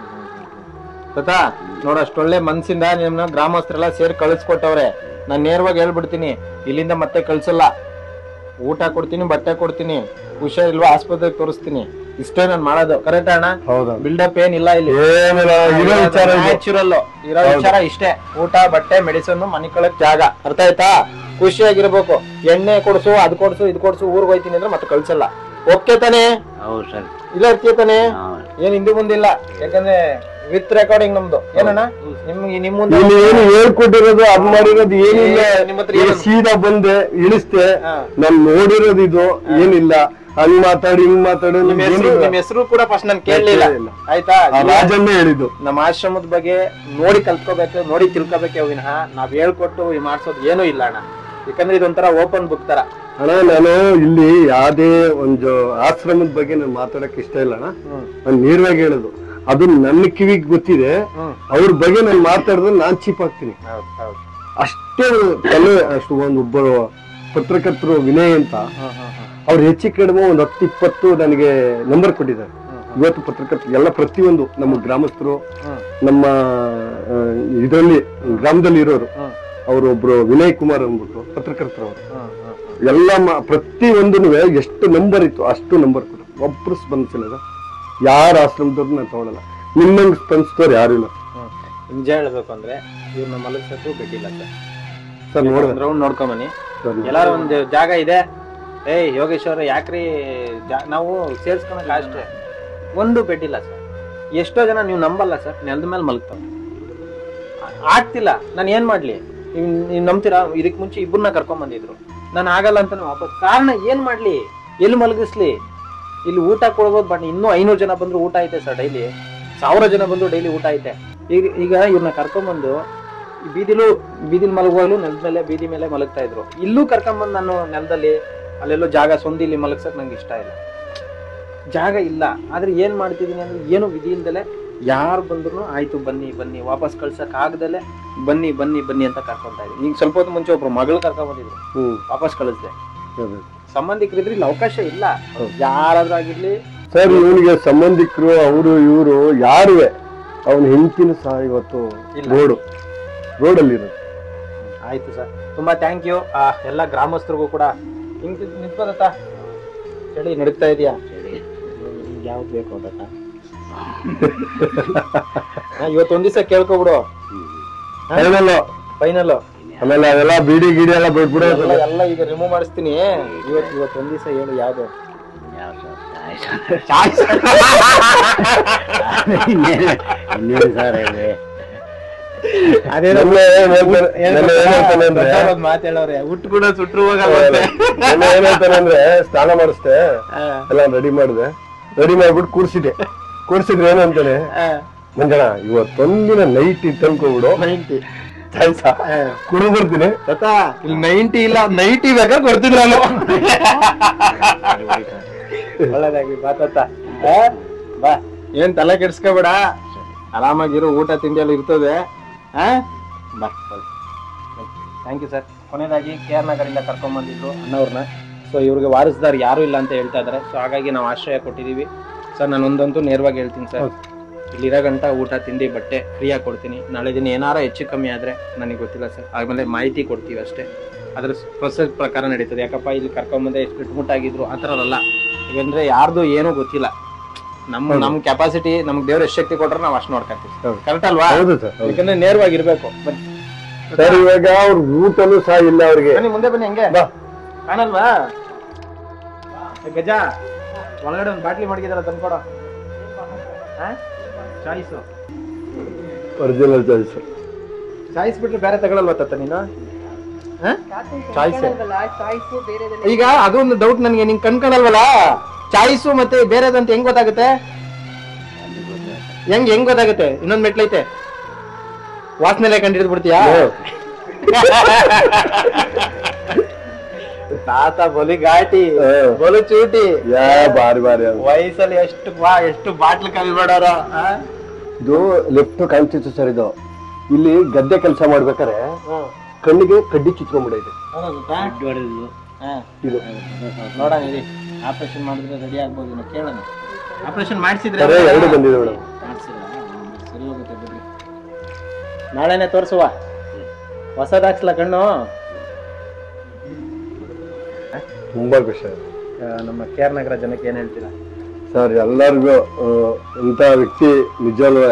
ಗೊತ್ತಾ ನೋಡ ಅಷ್ಟೊಳ್ಳೆ ಮನ್ಸಿಂದ ನಿಮ್ನ ಗ್ರಾಮಸ್ಥರೆಲ್ಲ ಸೇರಿ ಕಳಿಸ್ಕೊಟ್ಟವ್ರೆ ನಾನ್ ನೇರವಾಗಿ ಹೇಳ್ಬಿಡ್ತೀನಿ ಇಲ್ಲಿಂದ ಮತ್ತೆ ಕಳ್ಸಲ್ಲ ಊಟ ಕೊಡ್ತೀನಿ ಬಟ್ಟೆ ಕೊಡ್ತೀನಿ ಹುಷಾರಿಲ್ವಾ ಆಸ್ಪತ್ರೆಗೆ ತೋರಿಸ್ತೀನಿ ಇಷ್ಟೇ ನಾನ್ ಮಾಡೋದು ಕರೆಕ್ಟ್ ಅಣ್ಣ ಹೌದಾ ಬಿಲ್ಡಪ್ ಏನಿಲ್ಲ ಇಲ್ಲಿ ಏನಿಲ್ಲ ಇರೋ ವಿಚಾರ ಇದು. ನ್ಯಾಚುರಲ್ ಇರೋ ವಿಚಾರ ಇಷ್ಟೇ ಊಟ ಬಟ್ಟೆ ಮೆಡಿಸನ್ ಮನೆ ಕಳಕ್ ಜಾಗ ಅರ್ಥ ಆಯ್ತಾ ಖುಷಿಯಾಗಿರ್ಬೇಕು ಎಣ್ಣೆ ಕೊಡ್ಸು ಅದ್ ಕೊಡ್ಸು ಇದ್ ಕೊಡ್ಸು ಊರ್ಗ್ ಹೋಯ್ತೀನಿ ಅಂದ್ರೆ ಮತ್ತೆ ಕಳ್ಸಲ್ಲ ಓಕೆ ತಾನೇ ಹೌದು ಸರ್ ಇಲ್ಲ ಇರ್ತೀಯ ತಾನೇ ಹಾಂ ಏನ್ ಹಿಂದೆ ಮುಂದಿಲ್ಲ ಯಾಕಂದ್ರೆ ವಿತ್ ರೆಕಾರ್ಡಿಂಗ್ ನಮ್ದು ಏನಣ್ಣ ನಿಮ್ಗೆ ನಿಮ್ ಮುಂದೆ ಇಲ್ಲಿ ಏನು ಹೇಳ್ಕೊಟ್ಟಿರೋದು ಅದ್ ಮಾಡಿರೋದು ಏನಿಲ್ಲ ಏ, ನಿಮ್ ಹತ್ರ ಈಗ ಏನು? ಸೀದಾ ಬಂದೆ ಇಳಿಸ್ದೆ ಹಾ. ನಾನ್ ನೋಡಿರೋದು ಇದು ಏನಿಲ್ಲ ಹಂಗ್ ಮಾತಾಡಿ ಹಿಂಗ್ ಮಾತಾಡಿ ನಿಮ್ ನಮ್ಗೆ ಹೆಸರು ಏನಿಲ್ಲ. ನಿಮ್ ಹೆಸರು ಕೂಡ ಫಸ್ಟ್ ನಾನು ಕೇಳಲಿಲ್ಲ ಕೇಳಿಲ್ಲ. ಆಯ್ತಾ ಆ ರಾಜನ್ನೇ ಹೇಳಿದ್ದು ನಮ್ಮ ಆಶ್ರಮದ ಬಗ್ಗೆ ನೋಡಿ ಕಲ್ತ್ಕೋಬೇಕು ನೋಡಿ ತಿಳ್ಕೊಬೇಕೆ ವಿನಃ ನಾವ್ ಹೇಳ್ಕೊಟ್ಟು ಈ ಮಾಡ್ಸೋದು ಏನೂ ಇಲ್ಲ ಅಣ್ಣ ಯಾಕಂದ್ರೆ ಇದೊಂಥರ ಓಪನ್ ಬುಕ್ ತರ ಅಣ್ಣ ನಾನು ಇಲ್ಲಿ ಯಾವ್ದೇ ಒಂದು ಆಶ್ರಮದ ಬಗ್ಗೆ ನಾನು ಮಾತಾಡಕ್ ಇಷ್ಟ ಇಲ್ಲ ಅಣ್ಣ ಹ್ಮ್ ನಾನು ನೇರವಾಗಿ ಹೇಳೋದು ಅದು ನನ್ನ ಕಿವಿಗೆ ಗೊತ್ತಿದೆ ಹ್ಮ್ ಅವ್ರ ಬಗ್ಗೆ ನಾನು ಮಾತಾಡಿದ್ರೆ ನಾನ್ ಚೀಪ್ ಆಗ್ತೀನಿ ಹೌದು ಹೌದು ಅಷ್ಟೇ ತಲೆ ಅಷ್ಟು ಒಂದು ಒಬ್ಬರು ಪತ್ರಕರ್ತರು ವಿನಯ್ ಅಂತ ಹ್ಮ್ ಹ್ಮ್ ಹ್ಮ್ ಅವ್ರು ಹೆಚ್ಚು ಕಡಿಮೆ ಒಂದು ಹತ್ತು ಇಪ್ಪತ್ತು ನನಗೆ ನಂಬರ್ ಕೊಟ್ಟಿದ್ದಾರೆ ಇವತ್ತು ಪತ್ರಕರ್ತರು ಎಲ್ಲ ಪ್ರತಿಯೊಂದು ನಮ್ಮ ಗ್ರಾಮಸ್ಥರು ಹ್ಮ್ ನಮ್ಮ ಇದರಲ್ಲಿ ಗ್ರಾಮದಲ್ಲಿ ಇರೋರು ಹ್ಮ್ ಅವರು ಒಬ್ರು ವಿನಯ್ ಕುಮಾರ್ ಅಂದ್ಬಿಟ್ಟು ಪತ್ರಕರ್ತರು ಅವರು ಹ್ಮ್ ಹ್ಮ್ ಹ್ಮ್ ಎಲ್ಲ ಮ- ಪ್ರತಿಯೊಂದೂ ಎಷ್ಟು ನಂಬರ್ ಇತ್ತು ಅಷ್ಟು ನಂಬರ್ ಕೊಟ್ಟರು ಒಬ್ರು ಸ್ಪಂದಿಸಿಲ್ಲ ಯಾರ ಆಶ್ರಮದವ್ರು ನಾನು ತಗೊಳಲ್ಲ ನಿಮ್ಮಂಗ್ ಸ್ಪಂದಿಸಿದವ್ರು ಯಾರು ಇಲ್ಲ ಹ್ಮ್. ನಿಜ ಹೇಳ್ಬೇಕು ಅಂದ್ರೆ ಇವ್ರನ್ನ ಮಲಗ್ಸಕ್ಕೂ ಬಿಟ್ಟಿಲ್ಲ ಸರ್ ಸರ್ ನೋಡಿದ್ರೆ ರೌಂಡ್ ನೋಡ್ಕೊಂಬನಿ ಎಲ್ಲಾರು ಒಂದು ಜಾಗ ಇದೆ ಏಯ್ ಯೋಗೇಶ್ ಅವ್ರೆ ಯಾಕ್ರಿ ಜಾ- ನಾವು ಸೇರ್ಸ್ಕೊಳಕ್ ಅಷ್ಟೇ ಒಂದು ಬೆಡ್ಡಿಲ್ಲ ಸರ್ ಎಷ್ಟೋ ಜನ ನೀವು ನಂಬಲ್ಲ ಸರ್ ನೆಲದ ಮೇಲೆ ಮಲಗ್ತಾವೆ ಆಗ್ತಿಲ್ಲ ನಾನು ಏನ್ ಮಾಡ್ಲಿ ನೀವು ನೀವು ನಂಬ್ತೀರಾ ಇದಕ್ ಮುಂಚೆ ಇಬ್ಬರನ್ನ ಕರ್ಕೊಂಡ್ ಬಂದಿದ್ರು ನಾನು ಆಗಲ್ಲ ಅಂತ ವಾಪಸ್ ಕಾರಣ ಏನ್ ಮಾಡ್ಲಿ ಎಲ್ಲಿ ಮಲಗಿಸ್ಲಿ ಇಲ್ಲಿ ಊಟ ಕೊಡ್ಬೋದು ಬಟ್ ಇನ್ನೂ ಐನೂರು ಜನ ಬಂದ್ರು ಊಟ ಐತೆ ಸರ್ ಡೈಲಿ ಸಾವಿರ ಜನ ಬಂದ್ರು ಡೈಲಿ ಊಟ ಐತೆ ಈಗ ಈಗ ಇವ್ರನ್ನ ಕರ್ಕೊಂಬಂದು ಈ ಬೀದಿಲು ಬೀದಿಲ್ ಮಲಗುವಾಗಲೂ ನೆಲದ ಮೇಲೆ ಬೀದಿ ಮೇಲೆ ಮಲಗ್ತಾ ಇದ್ರು ಇಲ್ಲೂ ಕರ್ಕೊಂಬಂದು ನಾನು ನೆಲದಲ್ಲಿ ಅಲ್ಲೆಲ್ಲೋ ಜಾಗ ಸೊಂದಿಲಿ ಮಲಗ್ಸಕ್ ನಂಗೆ ಇಷ್ಟ ಇಲ್ಲ ಜಾಗ ಇಲ್ಲ ಆದ್ರೆ ಏನ್ ಮಾಡ್ತಿದೀನಿ ಅಂದ್ರೆ ಏನು ವಿಧಿ ಇಲ್ದಲೆ ಯಾರು ಬಂದ್ರು ಆಯ್ತು ಬನ್ನಿ ಬನ್ನಿ ವಾಪಸ್ ಕಳ್ಸಕ್ ಆಗ್ದಲೆ ಬನ್ನಿ ಬನ್ನಿ ಬನ್ನಿ ಅಂತ ಕರ್ಕೊಂತ ಇದ್ದೀನಿ ಈಗ ಸ್ವಲ್ಪ ಹೊತ್ತು ಮುಂಚೆ ಒಬ್ರು ಮಗಳು ಕರ್ಕೊಂಡ್ ಬಂದಿದ್ರು ಹ್ಮ್ ವಾಪಸ್ ಕಳಿಸ್ದೆ ಅದೇ. ಸಂಬಂಧಿಕರಿದ್ರೆ ಇಲ್ಲಿ ಅವಕಾಶ ಇಲ್ಲ ಯಾರಾದ್ರೂ ಆಗಿರ್ಲಿ ಸರ್ ಇವನಿಗೆ ಸಂಬಂಧಿಕರು ಅವರು ಇವರು ಯಾರುವೆ ಅವನ ಹೆಂಡತಿನೂ ಸಹ ಇವತ್ತು ಇಲ್ಲ. ರೋಡು ರೋಡಲ್ಲಿ ಇರೋದು ಆಯ್ತು ಸರ್ ತುಂಬಾ ಥ್ಯಾಂಕ್ ಯು ಎಲ್ಲ ಗ್ರಾಮಸ್ಥರಿಗೂ ಕೂಡ ಹಿಂಗ್ ನಿಂತ್ಕೋದತ್ತ ಚಳಿ ನಡುಗ್ತಾ ಇದೆಯಾ ಯಾವ್ದು ಬೇಕು ಅದಕ್ಕ ಇವತ್ತೊಂದ್ ದಿವಸ ಕೇಳ್ಕೊಬಿಡು ಫೈನಲ್ ಫೈನಲ್ ಆಮೇಲೆ ಅದೆಲ್ಲ ಬಿಡಿ ಗಿಡಿ ಎಲ್ಲ ಬಿಟ್ಬಿಡೋ ಎಲ್ಲ ಎಲ್ಲ ಈಗ ರಿಮೂವ್ ಮಾಡಿಸ್ತೀನಿ ಇವತ್ತು ಇವತ್ತೊಂದ್ ದಿವಸ ಹೇಳು ಯಾವ್ದು ಯಾವ ಸರ್ ಇನ್ನೇನು ಸರ್ ಹೇಳಿ ಅದೇನೋ ನನ್ನ ಏನ್ ಹೇಳ್ತಾನೆ- ನನ್ನ ಏನ್ ಹೇಳ್ತಾನೆ ಅಂದ್ರೆ ಮಾತು ಹೇಳವ್ರೆ ಹುಟ್ಟು ಕೂಡ ಸುಟ್ರು ನನ್ನ ಏನ್ ಹೇಳ್ತಾನೆ ಅಂದ್ರೆ ಸ್ನಾನ ಮಾಡಿಸ್ದೆ ಎಲ್ಲ ರೆಡಿ ಮಾಡಿದೆ ರೆಡಿ ಮಾಡ್ಬಿಟ್ಟು ಕೂರ್ಸಿದೆ ಕೂರ್ಸಿದ್ರೆ ಏನಂತಾನೆ ಮಂಜಣ್ಣ ಇವತ್ತೊಂದಿನ ನೈಟ್ ತಂದ್ಕೊಬಿಡು ನೈಂಟಿ ಆಯ್ತಾ ಕುಡಿದು ಬರ್ತೀನಿ ಗೊತ್ತಾ ಇಲ್ಲಿ ನೈಂಟಿ ಇಲ್ಲ ನೈಂಟಿ ಬೇಕಾದ್ರೆ ಕೊಡ್ತೀನಿ ನಾನು ಒಳ್ಳೇದಾಗಿ ಬಾ ತಾತ. ಆ? ಬಾ ಏನ್ ತಲೆ ಕೆಡ್ಸ್ಕೊಬೇಡ ಆರಾಮಾಗಿರು ಊಟ ತಿಂಡಿ ಎಲ್ಲ ಇರ್ತದೆ ಆ ಬಾಯ್ ಥ್ಯಾಂಕ್ ಯು ಸರ್ ಕೊನೆಯದಾಗಿ ಕೆ ಆರ್ ನಗರಿಂದ ಕರ್ಕೊಂಬಂದಿದ್ರು ಅಣ್ಣವ್ರನ್ನ ಸೊ ಇವ್ರಿಗೆ ವಾರಸ್ದಾರ್ ಯಾರೂ ಇಲ್ಲ ಅಂತ ಹೇಳ್ತಾ ಇದ್ದಾರೆ ಸೊ ಹಾಗಾಗಿ ನಾವು ಆಶ್ರಯ ಕೊಟ್ಟಿದ್ದೀವಿ ಸರ್ ನಾನು ಒಂದಂತೂ ನೇರವಾಗಿ ಹೇಳ್ತೀನಿ ಸರ್ ಇಲ್ಲಿರೋ ಗಂಟ ಊಟ ತಿಂಡಿ ಬಟ್ಟೆ ಫ್ರೀಯಾಗಿ ಕೊಡ್ತೀನಿ ನಾಳೆ ದಿನ ಏನಾರ ಹೆಚ್ಚು ಕಮ್ಮಿ ಆದರೆ ನನಗೆ ಗೊತ್ತಿಲ್ಲ ಸರ್ ಆಮೇಲೆ ಮಾಹಿತಿ ಕೊಡ್ತೀವಿ ಅಷ್ಟೇ ಅದ್ರ ಪ್ರೊಸೆಸ್ ಪ್ರಕಾರ ನಡೀತದೆ ಯಾಕಪ್ಪ ಇಲ್ಲಿ ಕರ್ಕೊಂಬಂದೆ ಎಷ್ಟು ಬಿಟ್ಮುಟ್ಟಾಗಿದ್ರು ಆ ಥರ ಅಲ್ಲ ಯಾಕಂದ್ರೆ ಯಾರ್ದು ಏನೂ ಗೊತ್ತಿಲ್ಲ ನಮ್ಮ ನಮ್ಮ ಕೆಪಾಸಿಟಿ ನಮ್ಗೆ ದೇವ್ರ ಎಷ್ಟು ಶಕ್ತಿ ಕೊಟ್ರೆ ನಾವು ಅಷ್ಟು ನೋಡ್ಕೊತೀವಿ ಹೌದು. ಕರೆಕ್ಟ್ ಅಲ್ವಾ ಹೌದು ಸರ್ ಹೌದು. ಯಾಕಂದ್ರೆ ನೇರವಾಗಿರ್ಬೇಕು ಬನ್ನಿ ಸರ್ ಇವಾಗ ಅವ್ರ ಊಟನೂ ಸಹ ಇಲ್ಲ ಅವ್ರಿಗೆ ಬನ್ನಿ ಮುಂದೆ ಬನ್ನಿ ಹೆಂಗೆ ಬಾ. ಕಾಣಲ್ವಾ ಏ ಗಜ ಒಳಗಡೆ ಒಂದು ಬಾಟ್ಲಿ ಮಡಗಿದಾರ ತಂದ್ಕೊಡ ಚಾಯ್ಸು ಒರಿಜಿನಲ್ ಚಾಯ್ಸ್ ಚಾಯ್ಸ್ ಬಿಟ್ರೆ ಬೇರೆ ತಗೊಳಲ್ವಾ ತತ್ತ ನೀನು ಚಾಯ್ಸ್ ಈಗ ಅದೊಂದು ಡೌಟ್ ನನಗೆ ನಿಂಗೆ ಕಣ್ಕೊಳಲ್ವಲ್ಲ ಚಾಯ್ಸು ಮತ್ತೆ ಬೇರೆದಂತ ಹೆಂಗ್ ಗೊತ್ತಾಗುತ್ತೆ ಹೆಂಗ್ ಹೆಂಗ್ ಗೊತ್ತಾಗುತ್ತೆ ಇನ್ನೊಂದ್ ಮೆಟ್ಲೈತೆ ವಾಸನೆಲೆ ಕಂಡಿಡ್ದು ಬಿಡ್ತೀಯಾ ತಾತ ಬಲಿ ಘಾಟಿ ಹ್ಮ್. ಬಲು ಚೂಟಿ ಯಾ ಬಾರಿ ಬಾರಿ ಅದು. ವಯಸ್ಸಲ್ಲಿ ಎಷ್ಟು ಬಾ ಎಷ್ಟು ಬಾಟ್ಲ್ ಕಮ್ಮಿ ಮಾಡೋರ ಇದು ಲೆಫ್ಟ್ ಕಾಣ್ತಿತ್ತು ಸರ್ ಇದು ಇಲ್ಲಿ ಗದ್ದೆ ಕೆಲಸ ಮಾಡ್ಬೇಕಾರೆ ಕಣ್ಣಿಗೆ ಕಡ್ಡಿ ಚುಚ್ಕೊಂಡ್ಬಿಡೈತೆ ಹೊಡೆದು ಇದು ನೋಡೋಣ ಇರಿ ಆಪರೇಷನ್ ಮಾಡಿದ್ರೆ ರೆಡಿ ಆಗ್ಬೋದು ಇನ್ನು ಕೇಳೋಣ ಆಪರೇಷನ್ ಮಾಡಿಸಿದ್ರೆ ಸರಿ ಎರಡು ಬಂದಿದೆ ಮೇಡಮ್ ಮಾಡ್ಸಿಲ್ಲ ಸರಿ ಹೋಗುತ್ತೆ ಬಿಡ್ರಿ ನಾಳೆನೆ ತೋರಿಸುವ ಹೊಸದಾಕ್ಸ್ಲ ಕಣ್ಣು ತುಂಬಾ ಖುಷಿ ಆಯ್ತು ಆ, ನಮ್ಮ ಕೆ ಆರ್ ನಗರ ಜನಕ್ಕೆ ಏನ್ ಹೇಳ್ತೀರಾ ಸರ್ ಎಲ್ಲರಿಗೂ ಆ, ಇಂಥ ವ್ಯಕ್ತಿ ನಿಜವೂ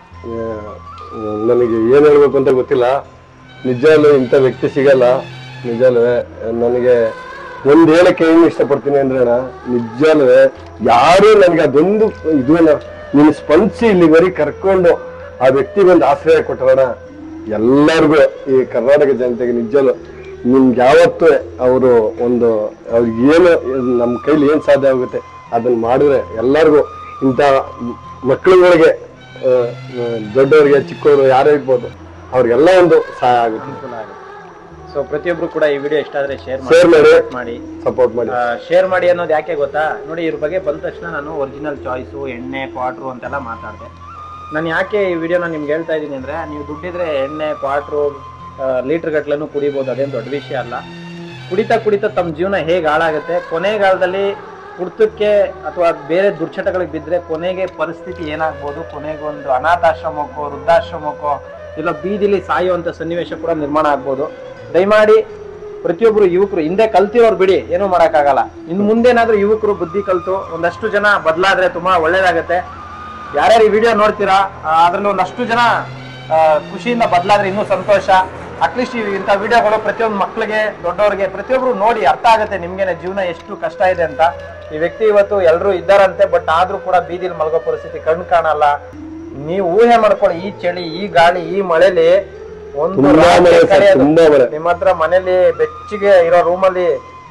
ನನಗೆ ಏನು ಹೇಳ್ಬೇಕು ಅಂತ ಗೊತ್ತಿಲ್ಲ ನಿಜವೂ ಇಂಥ ವ್ಯಕ್ತಿ ಸಿಗಲ್ಲ ನಿಜವೂ ನನಗೆ ಒಂದು ಹೇಳಕ್ಕೆ ಏನು ಇಷ್ಟಪಡ್ತೀನಿ ಅಂದ್ರೆ ಅಣ್ಣ ನಿಜವೂ ಯಾರು ನನಗೆ ಅದೊಂದು ಇದನ್ನ ನೀನು ಸ್ಪಂದಿಸಿ ಇಲ್ಲಿವರೆಗೆ ಕರ್ಕೊಂಡು ಆ ವ್ಯಕ್ತಿಗೆ ಒಂದು ಆಶ್ರಯ ಕೊಟ್ಟರಣ ಎಲ್ಲರಿಗೂ ಈ ಕರ್ನಾಟಕ ಜನತೆಗೆ ನಿಜವೂ ನಿಮ್ಗೆ ಯಾವತ್ತೂ ಅವರು ಒಂದು ಅವ್ರಿಗೆ ಏನು ನಮ್ಮ ಕೈಲಿ ಏನು ಸಾಧ್ಯ ಆಗುತ್ತೆ ಅದನ್ನ ಮಾಡಿದ್ರೆ ಎಲ್ಲರಿಗೂ ಇಂಥ ಮಕ್ಕಳುಗಳಿಗೆ ಆ, ಆ, ದೊಡ್ಡವರಿಗೆ ಚಿಕ್ಕವರು ಯಾರೇ ಇರ್ಬೋದು ಅವ್ರಿಗೆಲ್ಲ ಒಂದು ಸಹಾಯ ಆಗುತ್ತೆ ಅನುಕೂಲ ಆಗುತ್ತೆ ಸೊ ಪ್ರತಿಯೊಬ್ರು ಕೂಡ ಈ ವಿಡಿಯೋ ಇಷ್ಟ ಆದ್ರೆ ಶೇರ್ Share ಮಾಡಿ. ಮಾಡಿ ಸಪೋರ್ಟ್ ಮಾಡಿ ಶೇರ್ ಮಾಡಿ ಅನ್ನೋದು ಯಾಕೆ ಗೊತ್ತಾ ನೋಡಿ ಇವ್ರ ಬಗ್ಗೆ ಬಂದ ತಕ್ಷಣ ನಾನು ಒರಿಜಿನಲ್ ಚಾಯ್ಸು ಎಣ್ಣೆ ಕ್ವಾಟ್ರು ಅಂತೆಲ್ಲ ಮಾತಾಡಿದೆ ನಾನು ಯಾಕೆ ಈ ವಿಡಿಯೋನ ನಿಮ್ಗೆ ಹೇಳ್ತಾ ಇದ್ದೀನಿ ಅಂದರೆ ನೀವು ದುಡ್ಡಿದ್ರೆ ಎಣ್ಣೆ ಕ್ವಾಟ್ರು ಲೀಟ್ರ್ ಗಟ್ಲೆನೂ ಕುಡಿಬೋದು ಅದೇನು ದೊಡ್ಡ ವಿಷಯ ಅಲ್ಲ ಕುಡಿತಾ ಕುಡಿತಾ ತಮ್ಮ ಜೀವನ ಹೇಗೆ ಹಾಳಾಗುತ್ತೆ ಕೊನೆಗಾಲದಲ್ಲಿ ಕುಡ್ತಕ್ಕೆ ಅಥವಾ ಬೇರೆ ದುರ್ಚಟಗಳಿಗೆ ಬಿದ್ದರೆ ಕೊನೆಗೆ ಪರಿಸ್ಥಿತಿ ಏನಾಗ್ಬೋದು ಕೊನೆಗೆ ಒಂದು ಅನಾಥಾಶ್ರಮಕ್ಕೋ ವೃದ್ಧಾಶ್ರಮಕ್ಕೋ ಇಲ್ಲ ಬೀದಿಲಿ ಸಾಯುವಂಥ ಸನ್ನಿವೇಶ ಕೂಡ ನಿರ್ಮಾಣ ಆಗ್ಬೋದು ದಯಮಾಡಿ ಪ್ರತಿಯೊಬ್ರು ಯುವಕರು ಹಿಂದೆ ಕಲ್ತಿರೋರು ಬಿಡಿ ಏನೂ ಮಾಡೋಕ್ಕಾಗಲ್ಲ ಇನ್ನು ಮುಂದೇನಾದ್ರೂ ಯುವಕರು ಬುದ್ಧಿ ಕಲ್ತು ಒಂದಷ್ಟು ಜನ ಬದಲಾದ್ರೆ ತುಂಬಾ ಒಳ್ಳೇದಾಗತ್ತೆ ಯಾರ್ಯಾರು ಈ ವಿಡಿಯೋ ನೋಡ್ತೀರಾ ಆ, ಅದ್ರಲ್ಲಿ ಒಂದಷ್ಟು ಜನ ಆ, ಖುಷಿಯಿಂದ ಬದಲಾದ್ರೆ ಇನ್ನೂ ಸಂತೋಷ ಅಟ್ಲೀಸ್ಟ್ ಇಂಥ ವಿಡಿಯೋಗಳು ಪ್ರತಿಯೊಂದು ಮಕ್ಕಳಿಗೆ ದೊಡ್ಡವ್ರಿಗೆ ಪ್ರತಿಯೊಬ್ರು ನೋಡಿ ಅರ್ಥ ಆಗುತ್ತೆ ನಿಮ್ಗೇನೆ ಜೀವನ ಎಷ್ಟು ಕಷ್ಟ ಇದೆ ಅಂತ ಈ ವ್ಯಕ್ತಿ ಇವತ್ತು ಎಲ್ಲರೂ ಇದ್ದಾರಂತೆ ಬಟ್ ಆದ್ರೂ ಕೂಡ ಬೀದಿಲಿ ಮಲಗೋ ಪರಿಸ್ಥಿತಿ ಕಣ್ಣು ಕಾಣಲ್ಲ ನೀವು ಊಹೆ ಮಾಡ್ಕೊಳ್ಳಿ ಈ ಚಳಿ ಈ ಗಾಳಿ ಈ ಮಳೆಲಿ ಒಂದು ತುಂಬಾ ರಾತ್ರಿ ಮಳೆ ಸರ್ ಕರೆಯೋದು. ತುಂಬಾ ಮಳೆ ನಿಮ್ಮ ಹತ್ರ ಮನೇಲಿ ಬೆಚ್ಚಿಗೆ ಇರೋ ರೂಮಲ್ಲಿ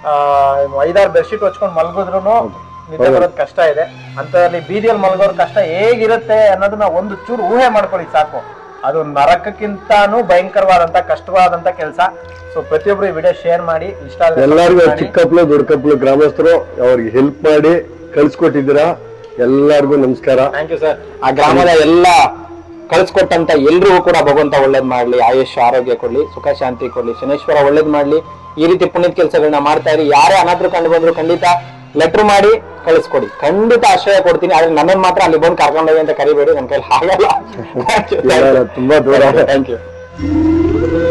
ಐದಾರು ಬೆಡ್ಶೀಟ್ ಹೊಚ್ಕೊಂಡು ಮಲಗಿದ್ರು ನಿದ್ದೆ ಬರೋದು ಕಷ್ಟ ಇದೆ ಅಂತದ್ರಲ್ಲಿ ಬೀದಿಯಲ್ಲಿ ಮಲಗೋರ್ ಕಷ್ಟ ಹೇಗಿರುತ್ತೆ ಅನ್ನೋದನ್ನ ಒಂದು ಚೂರು ಊಹೆ ಮಾಡ್ಕೊಳ್ಳಿ ಸಾಕು ಅದು ನರಕಕ್ಕಿಂತಾನು ಭಯಂಕರವಾದಂತ ಕಷ್ಟವಾದಂತ ಕೆಲಸ ಸೊ ಪ್ರತಿಯೊಬ್ರು ಈ ವಿಡಿಯೋ ಶೇರ್ ಮಾಡಿ ಇಷ್ಟ ಆದ್ರೆ ಎಲ್ಲರಿಗೂ subscribe ಮಾಡಿ. ಚಿಕ್ಕಪ್ಲು ದೊಡ್ಡಕಪ್ಲು ಗ್ರಾಮಸ್ಥರು ಅವ್ರಿಗೆ ಹೆಲ್ಪ್ ಮಾಡಿ ಕಳ್ಸಿಕೊಟ್ಟಿದ್ದೀರಾ ಎಲ್ಲರಿಗೂ ನಮಸ್ಕಾರ ಥ್ಯಾಂಕ್ ಯು ಸರ್ ಆ ಗ್ರಾಮದ ಎಲ್ಲ ಕಳಿಸ್ಕೊಟ್ಟಂತ ಎಲ್ರಿಗೂ ಕೂಡ ಭಗವಂತ ಒಳ್ಳೇದ್ ಮಾಡ್ಲಿ ಆಯುಷ್ ಆರೋಗ್ಯ ಕೊಡ್ಲಿ ಸುಖ ಶಾಂತಿ ಕೊಡ್ಲಿ ಶನೇಶ್ವರ ಒಳ್ಳೇದ್ ಮಾಡ್ಲಿ ಈ ರೀತಿ ಪುಣ್ಯದ ಕೆಲಸಗಳನ್ನ ಮಾಡ್ತಾ ಇರಿ ಯಾರೇ ಅನಾಥರು ಕಂಡು ಬಂದ್ರು ಖಂಡಿತ ಲೆಟರ್ ಮಾಡಿ ಕಳಿಸ್ಕೊಡಿ ಖಂಡಿತ ಆಶ್ರಯ ಕೊಡ್ತೀನಿ ಆದ್ರೆ ನನ್ನನ್ನು ಮಾತ್ರ ಅಲ್ಲಿ ಬಂದು ಕರ್ಕೊಂಡೋಗಿ ಅಂತ ಕರಿಬೇಡಿ ನನ್ನ ಕೈಲಿ ಆಗಲ್ಲ ಇಲ್ಲ, ತುಂಬಾ ದೂರ ಥ್ಯಾಂಕ್ ಯು